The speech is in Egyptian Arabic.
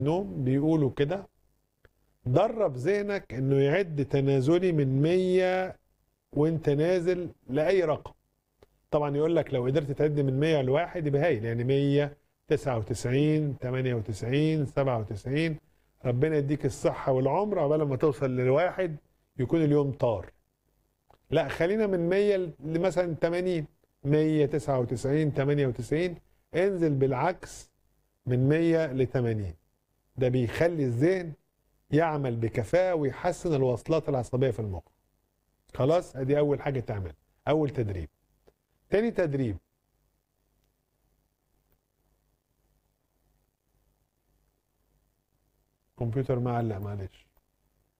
نوم بيقولوا كده درب ذهنك انه يعد تنازلي من 100 وانت نازل لاي رقم طبعا يقول لك لو قدرت تعد من 100 لواحد يبقى هايل يعني 100 99 98 97 ربنا يديك الصحة والعمر عقبال ما توصل للواحد يكون اليوم طار لا خلينا من 100 لمثلا 80 100 99 98 انزل بالعكس من 100 ل 80 ده بيخلي الذهن يعمل بكفاءة ويحسن الوصلات العصبية في المخ خلاص ادي اول حاجة تعمل اول تدريب تاني تدريب كمبيوتر معلق معلش